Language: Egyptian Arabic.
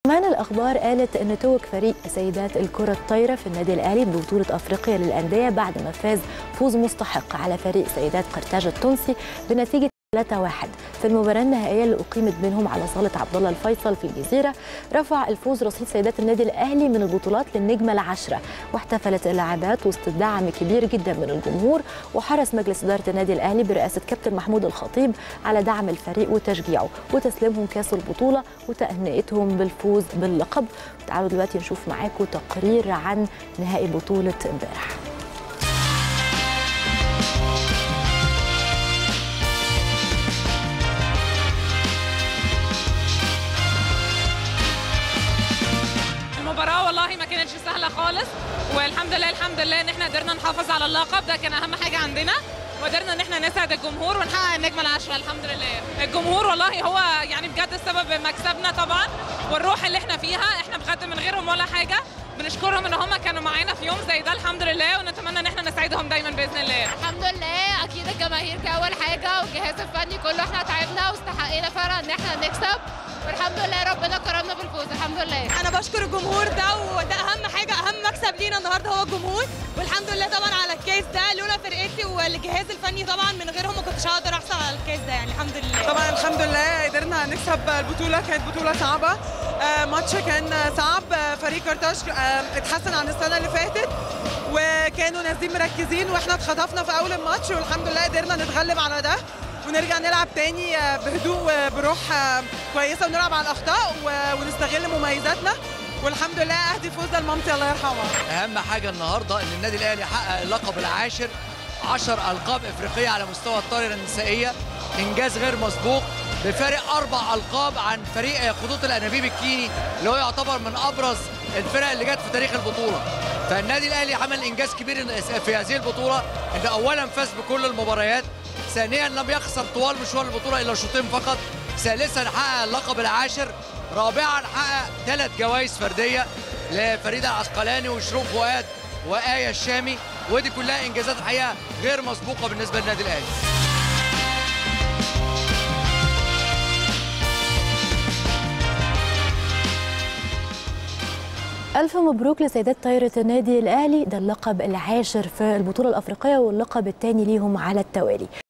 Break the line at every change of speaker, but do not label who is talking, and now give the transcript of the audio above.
كمان الأخبار قالت أن توج فريق سيدات الكرة الطايرة في النادي الأهلي ببطولة أفريقيا للأندية بعد ما فاز فوز مستحق على فريق سيدات قرطاج التونسي بنتيجة 3-1 في المباراة النهائية اللي أقيمت بينهم على صالة عبد الله الفيصل في الجزيرة رفع الفوز رصيد سيدات النادي الأهلي من البطولات للنجمة العشرة واحتفلت اللاعبات وسط دعم كبير جدا من الجمهور وحرص مجلس إدارة النادي الأهلي برئاسة كابتن محمود الخطيب على دعم الفريق وتشجيعه وتسليمهم كاس البطولة وتهنئتهم بالفوز باللقب تعالوا دلوقتي نشوف معاكم تقرير عن نهائي بطولة امبارح
المباراة والله ما كانتش سهلة خالص والحمد لله الحمد لله ان احنا قدرنا نحافظ على اللقب ده كان اهم حاجة عندنا وقدرنا ان احنا نسعد الجمهور ونحقق النجمة العشرة الحمد لله الجمهور والله هو يعني بجد السبب مكسبنا طبعا والروح اللي احنا فيها احنا بجد من غيرهم ولا حاجة بنشكرهم ان هم كانوا معانا في يوم زي ده الحمد لله ونتمنى ان احنا نسعدهم دايما باذن الله
الحمد لله اكيد الجماهير كاول حاجه والجهاز الفني كله احنا تعبنا واستحقينا فعلا ان احنا نكسب والحمد لله ربنا كرمنا بالفوز الحمد لله
انا بشكر الجمهور ده وده اهم حاجه اهم مكسب لينا النهارده هو الجمهور والحمد لله طبعا على الكيس ده لولا فرقتي والجهاز الفني طبعا من غيرهم ما كنتش هقدر احصل على الكيس ده يعني الحمد لله
طبعا الحمد لله قدرنا نكسب البطوله كانت بطوله صعبه آه ماتش كان صعب آه فريق كرتاج آه اتحسن عن السنه اللي فاتت وكانوا نازلين مركزين واحنا اتخطفنا في اول الماتش والحمد لله قدرنا نتغلب على ده ونرجع نلعب تاني بهدوء وبروح كويسه ونلعب على الاخطاء ونستغل مميزاتنا والحمد لله اهدي فوز لمامتي الله يرحمها
اهم حاجه النهارده ان النادي الاهلي حقق اللقب العاشر 10 القاب افريقيه على مستوى الطايره النسائيه انجاز غير مسبوق بفارق اربع القاب عن فريق خطوط الانابيب الكيني اللي هو يعتبر من ابرز الفرق اللي جت في تاريخ البطوله فالنادي الاهلي عمل انجاز كبير في هذه البطوله ان اولا فاز بكل المباريات ثانيا لم يخسر طوال مشوار البطوله الا شوطين فقط ثالثا حقق اللقب العاشر رابعا حقق ثلاث جوائز فرديه لفريده العسقلاني وشروق فؤاد وآية الشامي ودي كلها انجازات الحقيقه غير مسبوقه بالنسبه للنادي الاهلي
ألف مبروك لسيدات طايرة النادي الأهلي ده اللقب العاشر في البطولة الأفريقية واللقب الثاني ليهم على التوالي